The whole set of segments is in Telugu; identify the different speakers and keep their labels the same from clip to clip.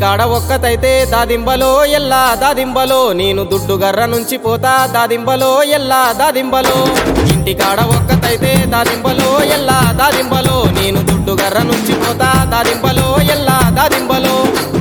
Speaker 1: కాడ ఒక్కతైతే దాదింబలో ఎల్లా దాదింబలో నేను దుడ్డు గర్ర నుంచి పోతా దాదింబలో ఎల్లా దాదింబలో ఇంటి కాడ ఒక్కతైతే దాదింబలో ఎల్లా దాదింబలో నేను దుడ్డు గర్ర నుంచి పోతా దాదింబలో ఎల్లా దాదింబలో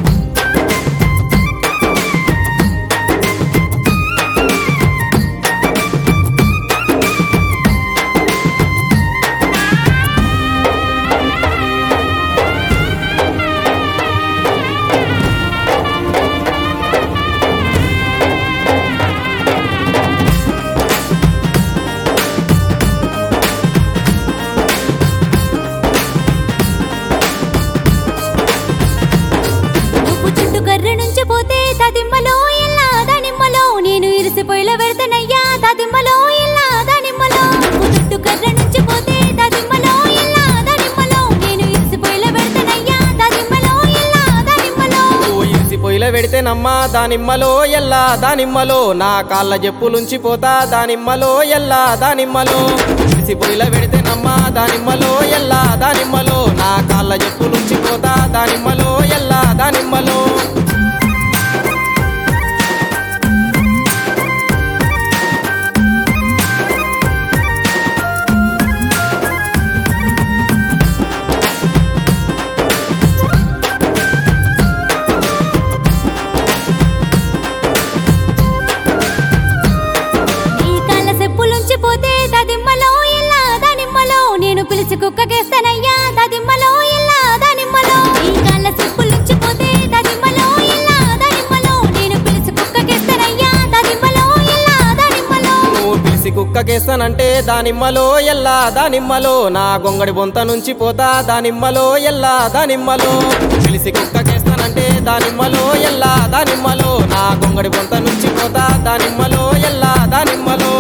Speaker 2: నువ్వు చుట్టు కర్ర నుంచి పోతే దాదిమ్మలో ఎల్లా దానిమ్మలో నేను ఇరిసిపోయిల వెళ్తానయ్యా దాదిమ్మలో ఎల్లా దానిమ్మలో నువ్వు చుట్టు కర్ర నుంచి పోతే దాదిమ్మలో ఎల్లా దానిమ్మలో నేను ఇరిసిపోయిల వెళ్తానయ్యా దాదిమ్మలో ఎల్లా దానిమ్మలో
Speaker 1: నువ్వు ఇసి పొయ్యిల పెడితేనమ్మా దానిమ్మలో ఎల్లా దానిమ్మలో నా కాళ్ళ చెప్పులుంచి పోతా దానిమ్మలో ఎల్లా దానిమ్మలో ఇసి పొయ్యిల పెడితేనమ్మా దానిమ్మలో ఎల్లా దానిమ్మలో నా కాళ్ళ చెప్పులుంచి పోతా దానిమ్మలో ఎల్లా దానిమ్మలో
Speaker 2: నీ కాళ్ళ చెప్పులుంచి పోతే దాదిమ్మలో ఎల్లా దానిమ్మలో నేను పిలిచి కుక్కకేస్తానయ్యా దాదిమ్మలో ఎల్లా దానిమ్మలో నీ కాళ్ళ చెప్పులుంచి పోతే దాదిమ్మలో ఎల్లా దానిమ్మలో నేను పిలిచి కుక్కకేస్తానయ్యా దాదిమ్మలో ఎల్లా దానిమ్మలో
Speaker 1: నువ్వు పిలిసి కుక్కకేస్తానంటే దానిమ్మలో ఎల్లా దానిమ్మలో నా గొంగడి బొంత నుంచి పోతా దానిమ్మలో ఎల్లా దానిమ్మలో పిలిసి కుక్కకేస్తానంటే దానిమ్మలో ఎల్లా దానిమ్మలో నా గొంగడి బొంత నుంచి పోతా దానిమ్మలో ఎల్లా దానిమ్మలో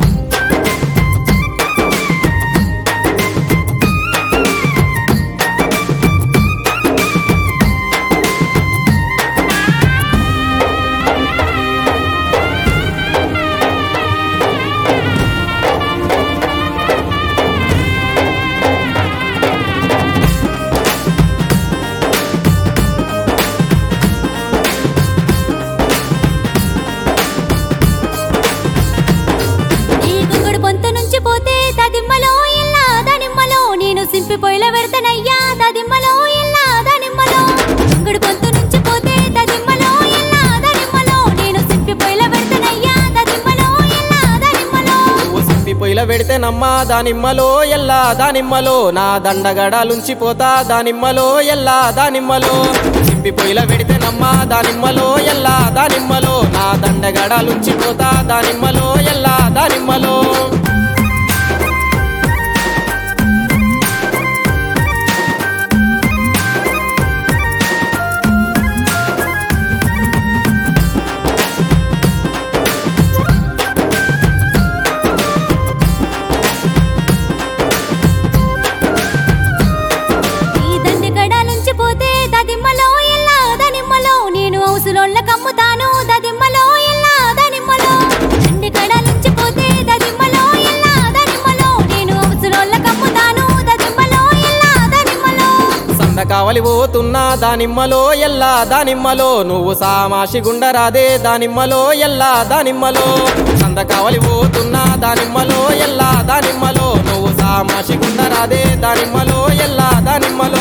Speaker 2: ఈ గుంగుడు పొంత నుంచి పోతే దాదిమ్మలో ఎల్లా దానిమ్మలో నేను సింపి పొయ్యిల పెడతానయ్యా దాదిమ్మలో ఎల్లా దానిమ్మలో గుంగుడు పొంత నుంచి పోతే దాదిమ్మలో ఎల్లా దానిమ్మలో నేను సింపి పొయ్యిల పెడతానయ్యా దాదిమ్మలో ఎల్లా దానిమ్మలో
Speaker 1: నువ్వు సింపి పొయ్యిల పెడితేనమ్మా దానిమ్మలో ఎల్లా దానిమ్మలో నా దండగడాలుంచి పోతా దానిమ్మలో ఎల్లా దానిమ్మలో సింపి పొయ్యిల పెడితేనమ్మా దానిమ్మలో ఎల్లా దానిమ్మలో నా దండగడాలుంచి పోతా దానిమ్మలో ఎల్లా దానిమ్మలో
Speaker 2: ఈ దండి గడాలుంచి పోతే దాదిమ్మలో ఎల్లా దానిమ్మలో నేను ఔసులోళ్ళ కమ్ముతాను దాదిమ్మలో ఎల్లా దానిమ్మలో దండి గడాలుంచి పోతే దాదిమ్మలో ఎల్లా దానిమ్మలో నేను ఔసులోళ్ళ కమ్ముతాను దాదిమ్మలో ఎల్లా దానిమ్మలో
Speaker 1: సంద కావలి పోతున్నా దానిమ్మలో ఎల్లా దానిమ్మలో నువ్వు సామాషి గుండరాదే దానిమ్మలో ఎల్లా దానిమ్మలో సంద కావలి పోతున్నా దానిమ్మలో ఎల్లా దానిమ్మలో నువ్వు సామాషి గుండరాదే దానిమ్మలో ఎల్లా దానిమ్మలో